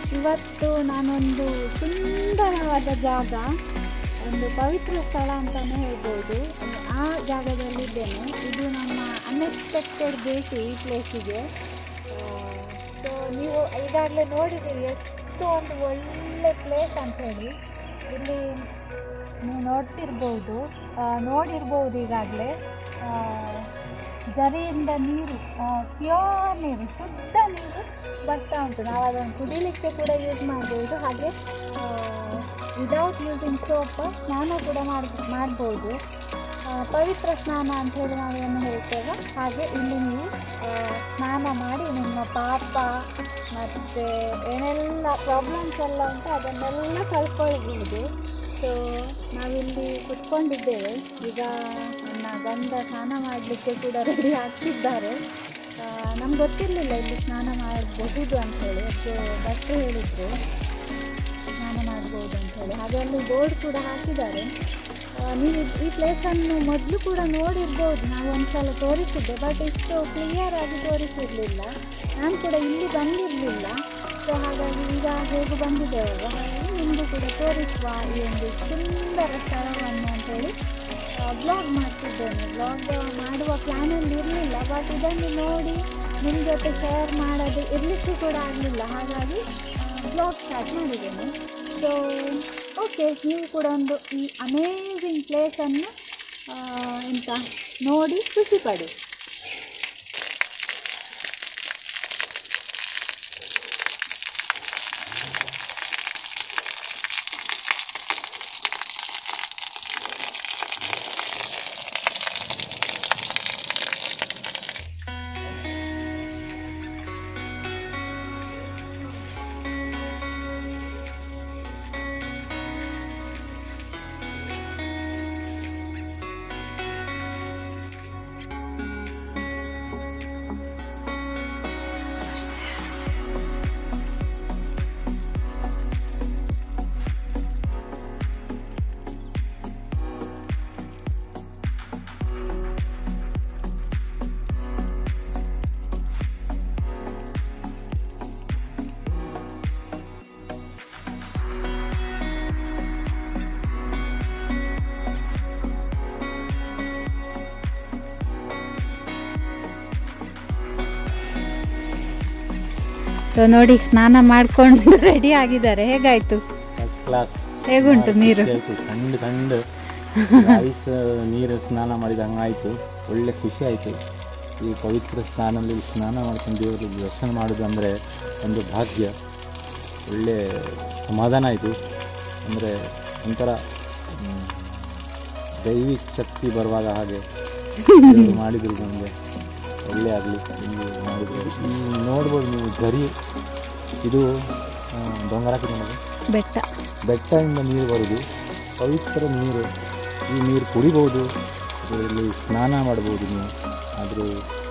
ಇವತ್ತು ನಾನೊಂದು ಸುಂದರವಾದ ಜಾಗ ಒಂದು ಪವಿತ್ರ ಸ್ಥಳ ಅಂತಲೇ ಹೇಳ್ಬೋದು ಆ ಜಾಗದಲ್ಲಿದ್ದೇನೆ ಇದು ನಮ್ಮ ಅನ್ಎಕ್ಸ್ಪೆಕ್ಟೆಡ್ ಭೇಟಿ ಈ ಪ್ಲೇಸಿಗೆ ಸೊ ನೀವು ಈಗಾಗಲೇ ನೋಡಿದ್ದೀರಿ ಎಷ್ಟು ಒಂದು ಒಳ್ಳೆ ಪ್ಲೇಸ್ ಅಂತ ಹೇಳಿ ಇಲ್ಲಿ ನೀವು ನೋಡ್ತಿರ್ಬೋದು ಆ, ನೋಡಿರ್ಬೋದು ಈಗಾಗಲೇ ಜರಿಯಿಂದ ನೀರು ಪ್ಯೂರ್ ನೀರು ಶುದ್ಧ ನೀರು ಬರ್ತಾ ಉಂಟು ನಾವು ಅದನ್ನು ಕುಡಿಲಿಕ್ಕೆ ಕೂಡ ಯೂಸ್ ಮಾಡ್ಬೋದು ಹಾಗೆ ವಿದೌಟ್ ಯೂಸಿಂಗ್ ಸೋಪ್ ಸ್ನಾನ ಕೂಡ ಮಾಡ್ ಮಾಡ್ಬೋದು ಆ, ಪವಿತ್ರ ಸ್ನಾನ ಅಂತ ಹೇಳಿ ನಾವು ಏನು ಹೇಳ್ತೇವೆ ಹಾಗೆ ಇಲ್ಲಿ ನೀವು ಆ, ಸ್ನಾನ ಮಾಡಿ ನಿಮ್ಮ ಪಾಪ ಮತ್ತು ಏನೆಲ್ಲ ಪ್ರಾಬ್ಲಮ್ಸ್ ಎಲ್ಲ ಉಂಟು ಅದನ್ನೆಲ್ಲ ಕಳ್ಕೊಳ್ಬೋದು ಸೊ ನಾವಿಲ್ಲಿ ಕುತ್ಕೊಂಡಿದ್ದೇವೆ ಈಗ ನನ್ನ ಗಂಡ ಸ್ನಾನ ಮಾಡಲಿಕ್ಕೆ ಕೂಡ ರೆಡಿ ಆಗ್ತಿದ್ದಾರೆ ನಮ್ಗೆ ಗೊತ್ತಿರಲಿಲ್ಲ ಇಲ್ಲಿ ಸ್ನಾನ ಮಾಡಬಹುದು ಅಂತ ಹೇಳಿ ಅದಕ್ಕೆ ಭಟ್ರು ಹೇಳಿದ್ರು ಸ್ನಾನ ಮಾಡ್ಬೋದು ಅಂತ ಹೇಳಿ ಹಾಗೆ ಅಲ್ಲಿ ಬೋರ್ಡ್ ಕೂಡ ಹಾಕಿದ್ದಾರೆ ಆ, ನೀವು ಈ ಪ್ಲೇಸನ್ನು ಮೊದಲು ಕೂಡ ನೋಡಿರ್ಬೋದು ನಾವು ಒಂದ್ಸಲ ತೋರಿಸಿದ್ದೆ ಬಟ್ ಇಷ್ಟು ಕ್ಲಿಯರ್ ಆಗಿ ತೋರಿಸಿರಲಿಲ್ಲ ನಾನು ಕೂಡ ಇಲ್ಲಿ ಬಂದಿರಲಿಲ್ಲ ಸೊ ಹಾಗಾಗಿ ಈಗ ಹೇಗೆ ಬಂದಿದ್ದೇವಲ್ಲ ಹಾಗಾಗಿ ನಿಮಗೂ ಕೂಡ ತೋರಿಸುವ ಈ ಒಂದು ಸುಂದರ ಸ್ಥಳವನ್ನು ಅಂತೇಳಿ ಬ್ಲಾಗ್ ಮಾಡ್ತಿದ್ದೇನೆ ಬ್ಲಾಗ್ ಮಾಡುವ ಪ್ಲ್ಯಾನಲ್ಲಿ ಇರಲಿಲ್ಲ ಬಟ್ ಇದನ್ನು ನೋಡಿ ನಿಮ್ಮ ಜೊತೆ ಶೇರ್ ಮಾಡೋದು ಇರಲಿಕ್ಕೂ ಕೂಡ ಆಗಲಿಲ್ಲ ಹಾಗಾಗಿ ಬ್ಲಾಗ್ ಸ್ಟಾರ್ಟ್ ಮಾಡಿದ್ದೇನೆ ಸೊ ಓಕೆ ನೀವು ಕೂಡ ಒಂದು ಈ ಅಮೇಝಿಂಗ್ ಪ್ಲೇಸನ್ನು ಎಂತ ನೋಡಿ ಖುಷಿ ಪಡಿ ಸೊ ನೋಡಿ ಸ್ನಾನ ಮಾಡ್ಕೊಂಡು ರೆಡಿ ಆಗಿದ್ದಾರೆ ಹೇಗಾಯ್ತು ಫಸ್ಟ್ ಕ್ಲಾಸ್ ಹೇಗುಂಟು ನೀರು ಕಂಡು ಕಂಡು ಐಸ್ ನೀರು ಸ್ನಾನ ಮಾಡಿದ ಹಂಗಾಯ್ತು ಒಳ್ಳೆ ಖುಷಿ ಆಯಿತು ಈ ಪವಿತ್ರ ಸ್ನಾನದಲ್ಲಿ ಸ್ನಾನ ಮಾಡ್ಕೊಂಡು ದೇವರ ದರ್ಶನ ಮಾಡೋದು ಅಂದರೆ ಒಂದು ಭಾಗ್ಯ ಒಳ್ಳೆ ಸಮಾಧಾನ ಆಯಿತು ಅಂದರೆ ಒಂಥರ ಮ್, ದೈವಿಕ ಶಕ್ತಿ ಬರುವಾಗ ಹಾಗೆ ದೇವರು ಮಾಡಿದ್ರು ನಮಗೆ ಒಳ್ಳೆ ಆಗಲಿ ಮಾಡಿದ್ರು ಈ ನೋಡ್ಬೋದು ನೀವು ಗರಿ ಇದು ಆ, ಡೊಂಗರಾಕಿ ನಮಗೆ ಬೆಟ್ಟ ಬೆಟ್ಟದಿಂದ ನೀರು ಬರುವುದು ಪವಿತ್ರ ನೀರು ಈ ನೀರು ಕುಡಿಬೋದು ಇದರಲ್ಲಿ ಸ್ನಾನ ಮಾಡ್ಬೋದು ನೀವು ಆದರೂ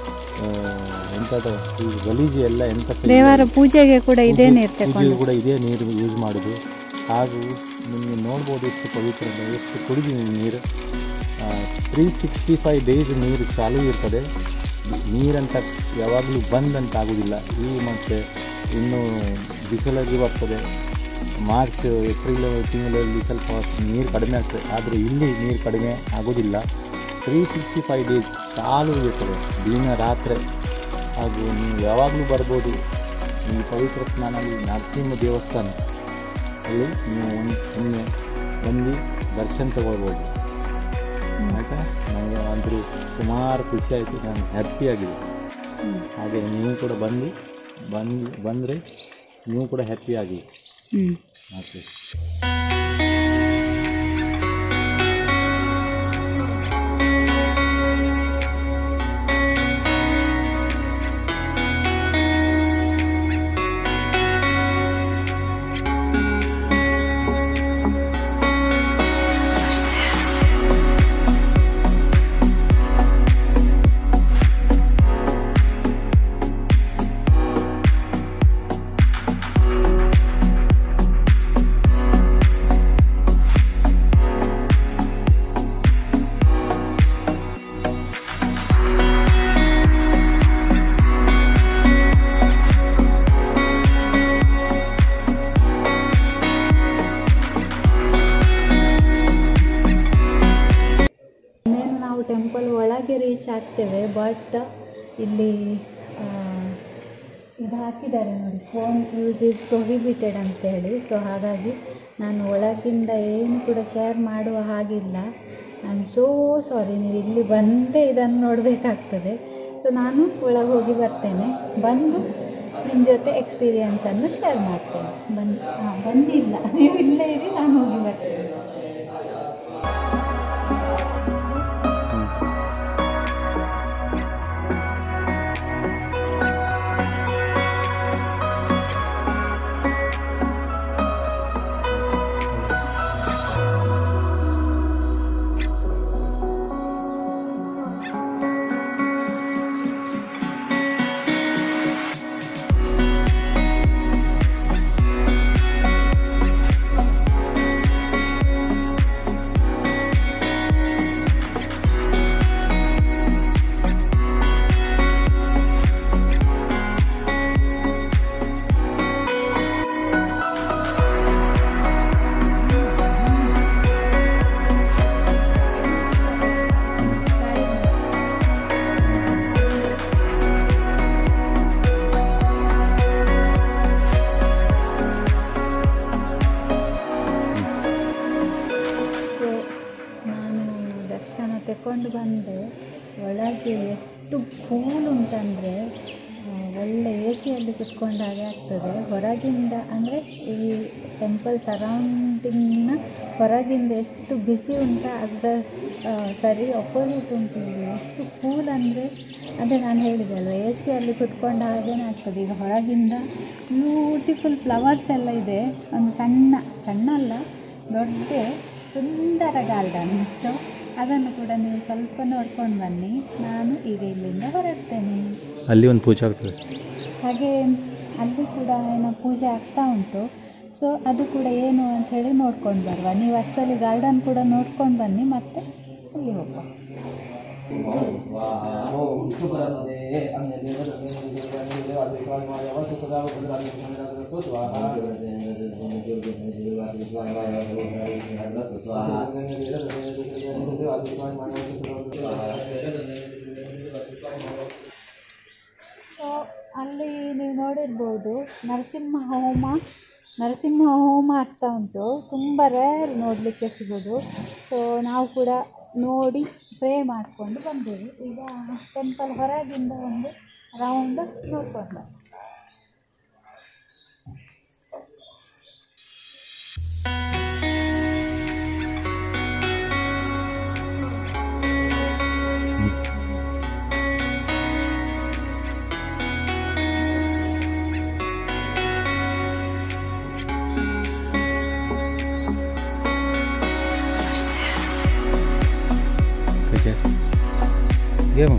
ಎಂಥದ್ದು ಈ ಗಲೀಜು ಎಲ್ಲ ಎಂಥ ದೇವರ ಪೂಜೆಗೆ ಕೂಡ ಇದೇ ನೀರು ಪೂಜೆಗೂ ತಗೊಂಡು ಕೂಡ ಇದೇ ನೀರು ಯೂಸ್ ಮಾಡೋದು ಹಾಗೂ ನಿಮಗೆ ನೋಡ್ಬೋದು ಎಷ್ಟು ಪವಿತ್ರ ಇದೆ, ಎಷ್ಟು ಕುಡಿದೀನಿ ನೀರು ತ್ರೀ ಸಿಕ್ಸ್ಟಿ ಫೈವ್ ಡೇಸ್ ನೀರು ಚಾಲೂ ಇರ್ತದೆ ನೀರಂತ ಯಾವಾಗಲೂ ಬಂದಂತ ಆಗೋದಿಲ್ಲ ಈ ಮತ್ತು ಇನ್ನು ಬಿಸಿಲಲ್ಲಿ ಬರ್ತದೆ ಮಾರ್ಚ್ ಏಪ್ರಿಲ್ ತಿಂಗಳಲ್ಲಿ ಸ್ವಲ್ಪ ನೀರು ಕಡಿಮೆ ಆಗ್ತದೆ ಆದರೆ ಇಲ್ಲಿ ನೀರು ಕಡಿಮೆ ಆಗೋದಿಲ್ಲ ತ್ರೀ ಸಿಕ್ಸ್ಟಿ ಫೈವ್ ಡೇಸ್ ಚಾಲು ಇರ್ತದೆ ದಿನ ರಾತ್ರಿ ಹಾಗೂ ನೀವು ಯಾವಾಗಲೂ ಬರ್ಬೋದು ಈ ಪವಿತ್ರ ಸ್ನಾನಲ್ಲಿ ನರಸಿಂಹ ದೇವಸ್ಥಾನ ಅಲ್ಲಿ ನೀವು ಒಂದು ಒಮ್ಮೆ ಬಂದು ದರ್ಶನ ತಗೊಳ್ಬೋದು ಆಯಿತಾ ನನಗೆ ಅಂತೂ ಸುಮಾರು ಖುಷಿ ಆಯಿತು ನಾನು ಹ್ಯಾಪಿ ಆಗಿದೆ ಹ್ಮ್. ಹಾಗೆ ನೀವು ಕೂಡ ಬಂದು ಬಂದು ಬಂದರೆ ನೀವು ಕೂಡ ಹ್ಯಾಪಿ ಆಗಿ ಹ್ಮ್ ಓಕೆ ಮಾಡ್ತೇವೆ ಬಟ್ ಇಲ್ಲಿ ಆ, ಇದು ಹಾಕಿದ್ದಾರೆ ನೋಡಿ ಫೋನ್ ಯೂಸ್ ಇಸ್ ಪ್ರೊಹಿಬಿಟೆಡ್ ಅಂತೇಳಿ ಸೊ ಹಾಗಾಗಿ ನಾನು ಒಳಗಿಂದ ಏನು ಕೂಡ ಶೇರ್ ಮಾಡುವ ಹಾಗಿಲ್ಲ ಐ ಆಮ್ ಸೋ ಸಾರಿ ನೀವು ಇಲ್ಲಿ ಬಂದೇ ಇದನ್ನು ನೋಡಬೇಕಾಗ್ತದೆ ಸೊ ನಾನು ಒಳಗೆ ಹೋಗಿ ಬರ್ತೇನೆ ಬಂದು ನಿಮ್ಮ ಜೊತೆ ಎಕ್ಸ್ಪೀರಿಯನ್ಸನ್ನು ಶೇರ್ ಮಾಡ್ತೇನೆ ಬಂದು ಹಾಂ ಬಂದಿಲ್ಲ ನೀವು ಇಲ್ಲೇ ಇರಿ ನಾನು ಹೋಗಿ ಬರ್ತೇನೆ ಸೊ ನಾನು ದರ್ಶನ ತಗೊಂಡು ಬಂದೆ ಒಳಗೆ ಎಷ್ಟು ಕೂಲ್ ಉಂಟಂದರೆ ಒಳ್ಳೆ ಎ ಸಿಯಲ್ಲಿ ಕುತ್ಕೊಂಡಾಗೆ ಆಗ್ತದೆ ಹೊರಗಿಂದ ಅಂದರೆ ಈ ಟೆಂಪಲ್ ಸರೌಂಡಿಂಗ್ನ ಹೊರಗಿಂದ ಎಷ್ಟು ಬಿಸಿ ಉಂಟ ಅದರ ಆ, ಸರಿ ಅಪೋಸಿಟ್ ಉಂಟು ಇಲ್ಲಿ ಎಷ್ಟು ಕೂಲ್ ಅಂದರೆ ಅದೇ ನಾನು ಹೇಳಿದೆ ಅಲ್ವಾ ಎ ಸಿಯಲ್ಲಿ ಕುತ್ಕೊಂಡ ಹಾಗೇನೆ ಆಗ್ತದೆ ಈಗ ಹೊರಗಿಂದ ಬ್ಯೂಟಿಫುಲ್ ಫ್ಲವರ್ಸ್ ಎಲ್ಲ ಇದೆ ಒಂದು ಸಣ್ಣ ಸಣ್ಣ ಅಲ್ಲ ದೊಡ್ಡ ಸುಂದರ ಗಾರ್ಡನ್ ಸೊ ಅದನ್ನು ಕೂಡ ನೀವು ಸ್ವಲ್ಪ ನೋಡ್ಕೊಂಡು ಬನ್ನಿ ನಾನು ಈಗ ಇಲ್ಲಿಂದ ಹೊರಡ್ತೇನೆ ಅಲ್ಲಿ ಒಂದು ಪೂಜೆ ಆಗ್ತದೆ ಹಾಗೆ ಅಲ್ಲಿ ಕೂಡ ಏನೋ ಪೂಜೆ ಆಗ್ತಾ ಉಂಟು ಸೊ ಅದು ಕೂಡ ಏನು ಅಂತ ಹೇಳಿ ನೋಡ್ಕೊಂಡು ಬರುವ ನೀವು ಅಷ್ಟರಲ್ಲಿ ಗಾರ್ಡನ್ ಕೂಡ ನೋಡ್ಕೊಂಡು ಬನ್ನಿ ಮತ್ತೆ ಅಲ್ಲಿ ಹೋಗುವ ಸೊ ಅಲ್ಲಿ ನೀವು ನೋಡಿರ್ಬೋದು ನರಸಿಂಹ ಹೋಮ ನರಸಿಂಹ ಹೋಮ ಆಗ್ತಾ ಉಂಟು ತುಂಬ ರೇರ್ ನೋಡಲಿಕ್ಕೆ ಸಿಗೋದು ಸೊ ನಾವು ಕೂಡ ನೋಡಿ ಪ್ರೇ ಮಾಡಿಕೊಂಡು ಬಂದೆವು ಈಗ ಟೆಂಪಲ್ ಹೊರಗಿಂದ ಒಂದು ರೌಂಡ್ ನೋಡ್ಕೊಂಡು ಕಜೆ ಗೇಮ್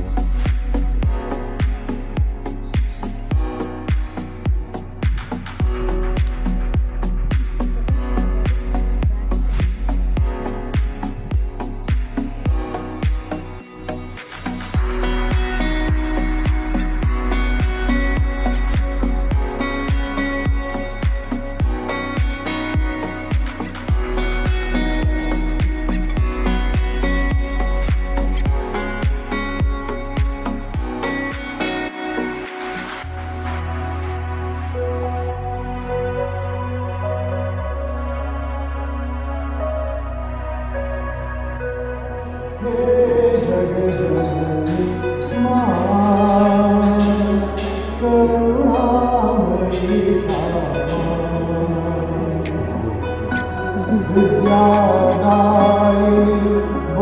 विद्यादायिनि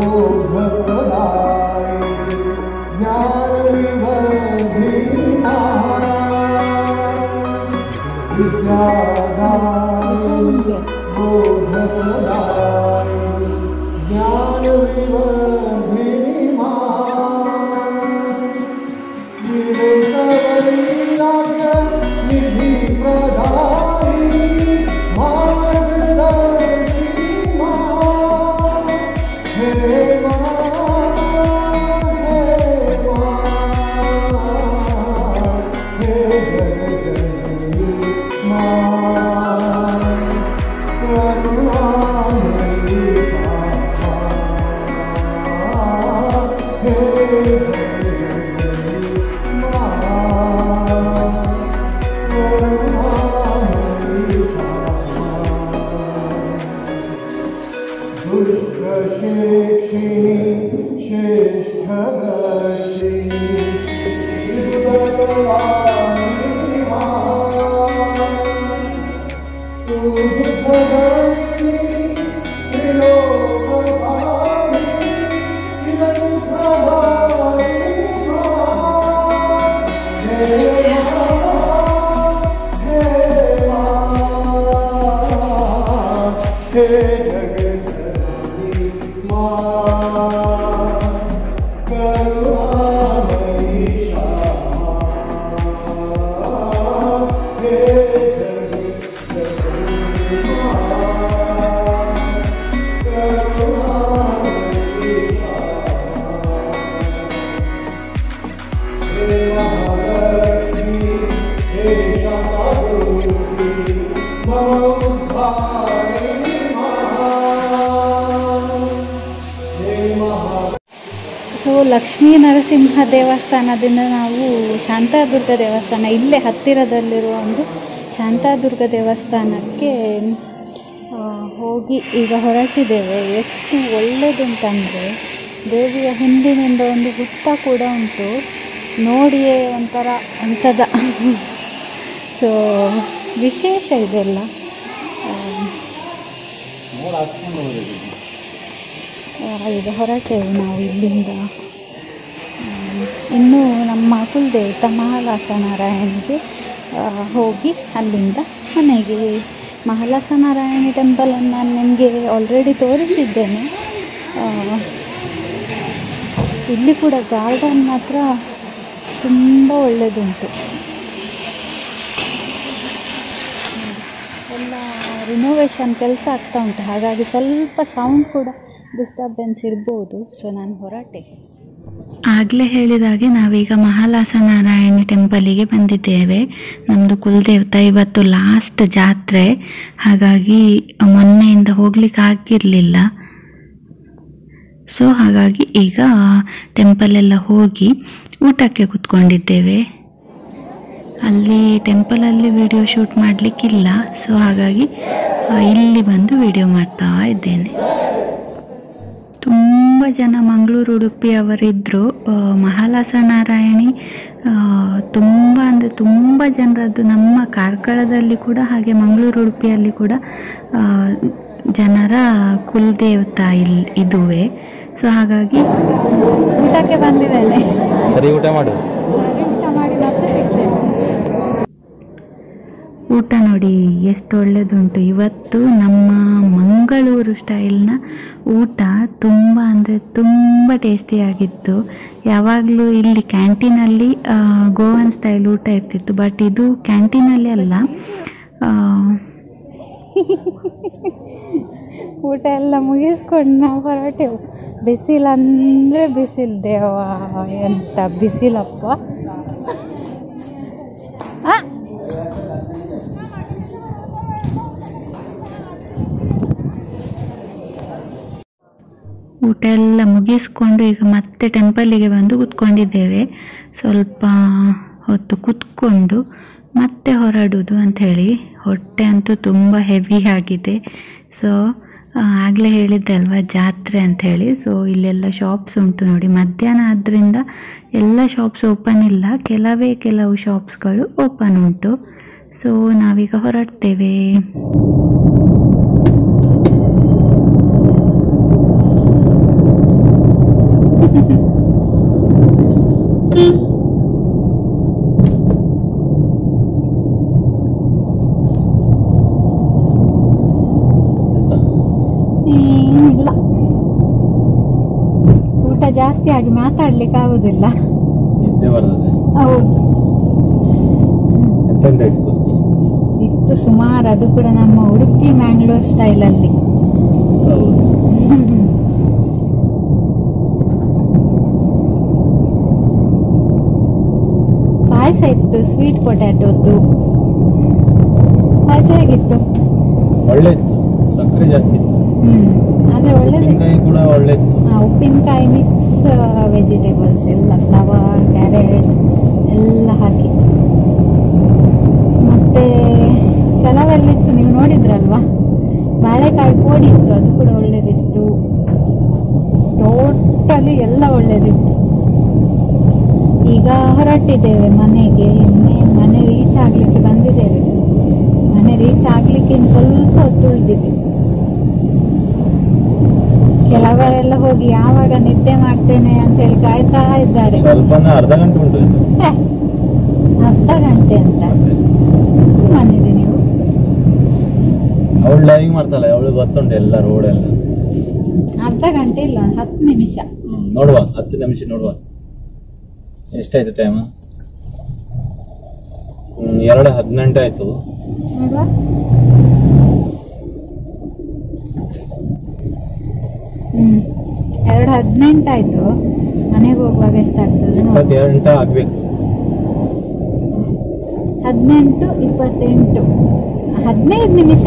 बोधप्रदायिनि ज्ञानविवर्धिनि विद्यादायिनि बोधप्रदायिनि ज्ञानविवर्धिनि मा विवेकवैराग्य निधि प्रदायिनि मार्गदर्शिनि मा हे मा हे मा हे जगजननी मा करुणामयी सा हे जगजननी वर्षिणि श्रेष्ठदर्शिनि हृदयवाहिनि मा दुःखदायिनि त्रिलोकपालिनि चिरसुखदायिनि मा हे मा हे मा हे जगज्जननी मा करुणामयी क्षमा हे जगज्जननी मा करुणामयी क्षमा हे महालक्ष्मी हे शान्तारूपी मम उद्धारिणी मा हे महा ಸೊ ಲಕ್ಷ್ಮೀ ನರಸಿಂಹ ದೇವಸ್ಥಾನದಿಂದ ನಾವು ಶಾಂತಾದುರ್ಗ ದೇವಸ್ಥಾನ ಇಲ್ಲೇ ಹತ್ತಿರದಲ್ಲಿರುವ ಒಂದು ಶಾಂತಾದುರ್ಗ ದೇವಸ್ಥಾನಕ್ಕೆ ಆ, ಹೋಗಿ ಈಗ ಹೊರಟಿದ್ದೇವೆ ಎಷ್ಟು ಒಳ್ಳೆದುಂಟಂದರೆ ದೇವಿಯ ಹಿಂದಿನಿಂದ ಒಂದು ಹುತ್ತ ಕೂಡ ಉಂಟು ನೋಡಿಯೇ ಒಂಥರ ಅಂಥದ ಸೊ ವಿಶೇಷ ಇದೆಲ್ಲ ಆ, ಮೋಡ ಹಾಕ್ಕೊಂಡು ಹೋಗೋದು ಆ, ಈಗ ಹೊರಟೆವು ನಾವು ಇಲ್ಲಿಂದ ಹ್ಮ್, ಇನ್ನು ನಮ್ಮ ಕುಲದೇವತ ಮಹಾಲಾಸ ನಾರಾಯಣಿಗೆ ಆ, ಹೋಗಿ ಅಲ್ಲಿಂದ ಮನೆಗೆ ಮಹಾಲಾಸ ನಾರಾಯಣಿ ಟೆಂಪಲನ್ನು ನಾನು ನಿಮಗೆ ಆಲ್ರೆಡಿ ತೋರಿಸಿದ್ದೇನೆ ಆ, ಇಲ್ಲಿ ಕೂಡ ಗಾರ್ಡನ್ ಮಾತ್ರ ತುಂಬ ಒಳ್ಳೆಯದುಂಟು ಎಲ್ಲ ರಿನೋವೇಷನ್ ಕೆಲಸ ಆಗ್ತಾ ಉಂಟು ಹಾಗಾಗಿ ಸ್ವಲ್ಪ ಸೌಂಡ್ ಕೂಡ ಡಿಸ್ಟರ್ಬೆನ್ಸ್ ಇರ್ಬೋದು ಸೊ ನಾನು ಹೊರಟೆ ಆಗಲೇ ಹೇಳಿದಾಗೆ ನಾವೀಗ ಮಹಾಲಾಸ ನಾರಾಯಣಿ ಟೆಂಪಲಿಗೆ ಬಂದಿದ್ದೇವೆ ನಮ್ಮದು ಕುಲದೇವತ ಇವತ್ತು ಲಾಸ್ಟ್ ಜಾತ್ರೆ ಹಾಗಾಗಿ ಮೊನ್ನೆಯಿಂದ ಹೋಗ್ಲಿಕ್ಕೆ ಆಗಿರಲಿಲ್ಲ ಸೊ ಹಾಗಾಗಿ ಈಗ ಟೆಂಪಲೆಲ್ಲ ಹೋಗಿ ಊಟಕ್ಕೆ ಕೂತ್ಕೊಂಡಿದ್ದೇವೆ ಅಲ್ಲಿ ಟೆಂಪಲಲ್ಲಿ ವಿಡಿಯೋ ಶೂಟ್ ಮಾಡಲಿಕ್ಕಿಲ್ಲ ಸೊ ಹಾಗಾಗಿ ಆ, ಇಲ್ಲಿ ಬಂದು ವಿಡಿಯೋ ಮಾಡ್ತಾ ಇದ್ದೇನೆ ತುಂಬ ಜನ ಮಂಗಳೂರು ಉಡುಪಿಯವರಿದ್ದರು ಮಹಾಲಾಸ ನಾರಾಯಣಿ ಆ, ತುಂಬ ಅಂದರೆ ತುಂಬ ಜನರದ್ದು ನಮ್ಮ ಕಾರ್ಕಳದಲ್ಲಿ ಕೂಡ ಹಾಗೆ ಮಂಗಳೂರು ಉಡುಪಿಯಲ್ಲಿ ಕೂಡ ಆ, ಜನರ ಕುಲದೇವತ ಇಲ್ಲಿ ಇದುವೆ ಸೊ ಹಾಗಾಗಿ ಊಟಕ್ಕೆ ಬಂದಿದ್ದೇನೆ ಸರಿ ಊಟ ಮಾಡು ಊಟ ಮಾಡಿ ಮತ್ತೆ ಸಿಗ್ತೇನೆ ಊಟ ನೋಡಿ ಎಷ್ಟು ಒಳ್ಳೆದುಂಟು ಇವತ್ತು ನಮ್ಮ ಮಂಗಳೂರು ಸ್ಟೈಲ್ನ ಊಟ ತುಂಬ ಅಂದರೆ ತುಂಬ ಟೇಸ್ಟಿಯಾಗಿತ್ತು ಯಾವಾಗಲೂ ಇಲ್ಲಿ ಕ್ಯಾಂಟೀನಲ್ಲಿ ಗೋವನ್ ಸ್ಟೈಲ್ ಊಟ ಇರ್ತಿತ್ತು ಬಟ್ ಇದು ಕ್ಯಾಂಟೀನಲ್ಲಿ ಅಲ್ಲ ಆ, ಊಟ ಎಲ್ಲ ಮುಗಿಸ್ಕೊಂಡು ನಾವು ಹೊರಟೆವು ಬಿಸಿಲಂದ್ರೆ ಬಿಸಿಲು ದೇವ ಎಂತ ಬಿಸಿಲಪ್ಪ ಆ! ಊಟ ಎಲ್ಲ ಮುಗಿಸ್ಕೊಂಡು ಈಗ ಮತ್ತೆ ಟೆಂಪಲಿಗೆ ಬಂದು ಕೂತ್ಕೊಂಡಿದ್ದೇವೆ ಸ್ವಲ್ಪ ಹೊತ್ತು ಕೂತ್ಕೊಂಡು ಮತ್ತೆ ಹೊರಡುದು ಅಂಥೇಳಿ ಹೊಟ್ಟೆ ಅಂತೂ ತುಂಬ ಹೆವಿ ಆಗಿದೆ ಸೊ ಆಗಲೇ ಹೇಳಿದ್ದೆ ಅಲ್ವಾ ಜಾತ್ರೆ ಅಂಥೇಳಿ ಸೊ ಇಲ್ಲೆಲ್ಲ ಶಾಪ್ಸ್ ಉಂಟು ನೋಡಿ ಮಧ್ಯಾಹ್ನ ಆದ್ದರಿಂದ ಎಲ್ಲ ಶಾಪ್ಸ್ ಓಪನ್ ಇಲ್ಲ ಕೆಲವೇ ಕೆಲವು ಶಾಪ್ಸ್ಗಳು ಓಪನ್ ಉಂಟು ಸೊ ನಾವೀಗ ಹೊರಡ್ತೇವೆ ಏನಿಲ್ಲ ಊಟ ಜಾಸ್ತಿ ಆಗಿ ಮಾತಾಡ್ಲಿಕ್ಕೆ ಆಗುದಿಲ್ಲ ನಿದ್ದೆ ಬರ್ತದೆ ಹೌದು ಎಂತೆಂತ ಇತ್ತು ಇತ್ತು ಸುಮಾರು ಅದು ಕೂಡ ನಮ್ಮ ಉಡುಪಿ ಮ್ಯಾಂಗ್ಳೂರ್ ಸ್ಟೈಲಲ್ಲಿ ಹೌದು ಪಾಯಸ ಇತ್ತು ಸ್ವೀಟ್ ಪೊಟ್ಯಾಟೋದ್ದು ಪಾಯಸ ಹೇಗಿತ್ತು ಒಳ್ಳೆ ಇತ್ತು ಸಕ್ಕರೆ ಜಾಸ್ತಿ ಇತ್ತು ಹ್ಮ್ ಆದ್ರೆ ಒಳ್ಳೇದಿತ್ತು ಉಪ್ಪಿನಕಾಯಿ ಕೂಡ ಒಳ್ಳೆ ಇತ್ತು ಆ, ಉಪ್ಪಿನಕಾಯಿ ಮಿಕ್ಸ್ ವೆಜಿಟೇಬಲ್ಸ್ ಎಲ್ಲ ಫ್ಲವರ್ ಕ್ಯಾರೆಟ್ ಎಲ್ಲ ಹಾಕಿ ಮತ್ತೆ ಕೆಲವೆಲ್ಲಿತ್ತು ನೀವು ನೋಡಿದ್ರಲ್ವಾ ಬಾಳೆಕಾಯಿ ಪೋಡಿ ಇತ್ತು ಅದು ಕೂಡ ಒಳ್ಳೇದಿತ್ತು ಈಗ ಹೊರಟಿದ್ದೇವೆ ಮನೆಗೆ ಇನ್ನೇನು ಮನೆ ರೀಚ್ ಆಗ್ಲಿಕ್ಕೆ ಬಂದಿದ್ದೇವೆ ಮನೆ ರೀಚ್ ಆಗ್ಲಿಕ್ಕೆ ಇನ್ನು ಸ್ವಲ್ಪ ಹೊತ್ತು ಉಳಿದಿದೆ ಕೆಲವರೆಲ್ಲ ಹೋಗಿ ಯಾವಾಗ ನಿದ್ದೆ ಮಾಡ್ತೇನೆ ಅಂತ ಹೇಳಿ ಕಾಯ್ತಾ ಇದ್ದಾರೆ ಸ್ವಲ್ಪ ಅರ್ಧ ಗಂಟೆ ಉಂಟು ಇನ್ನು. ಹೇ, ಅರ್ಧ ಗಂಟೆ ಅಂತ ಬಂದಿದೆ ನೀವು ಅವಳು ಡ್ರೈವಿಂಗ್ ಮಾಡ್ತಾಳೆ ಅವಳು ಗೊತ್ತುಂಟು ಎಲ್ಲ ರೋಡ್ ಎಲ್ಲ ಅರ್ಧ ಗಂಟೆ ಇಲ್ಲ ಒಂದು ಹತ್ತು ನಿಮಿಷ ಹ್ಮ್, ನೋಡುವ ಹತ್ತು ನಿಮಿಷ ನೋಡುವ ಎಷ್ಟಾಯ್ತು ಟೈಮ್ ಎರಡು ಹದಿನೆಂಟು ಆಯ್ತು ನೋಡುವ ಹ್ಮ್ ಎರಡು ಹದಿನೆಂಟು ಆಯ್ತು ಮನೆಗೆ ಹೋಗುವಾಗ ಎಷ್ಟಾಗ್ತದೆ ನೋಡಿ ಇಪ್ಪತ್ತೆರಡು ಆಗ್ಬೇಕು ಹದಿನೆಂಟು ಇಪ್ಪತ್ತೆಂಟು ಹದಿನೈದು ನಿಮಿಷ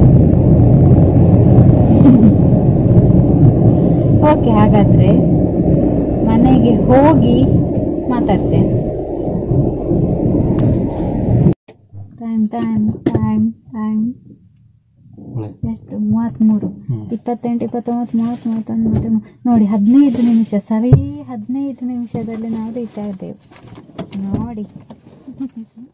ಓಕೆ ಹಾಗಾದ್ರೆ ಮನೆಗೆ ಹೋಗಿ ಮಾತಾಡ್ತೇನೆ ಟೈಮ್ ಟೈಮ್ ಟೈಮ್ ಟೈಮ್ ಎಷ್ಟು ಮೂವತ್ತ್ಮೂರು ಹ್ಮ್. ಇಪ್ಪತ್ತೆಂಟು ಇಪ್ಪತ್ತೊಂಬತ್ತು ಮೂವತ್ತು ಮೂವತ್ತೊಂದು ಮೂವತ್ತೆರಡು ನೋಡಿ ಹದಿನೈದು ನಿಮಿಷ ಸರಿ ಹದಿನೈದು ನಿಮಿಷದಲ್ಲಿ ನಾವು ರೀಚ್ ಆಗಿದ್ದೇವೆ ನೋಡಿ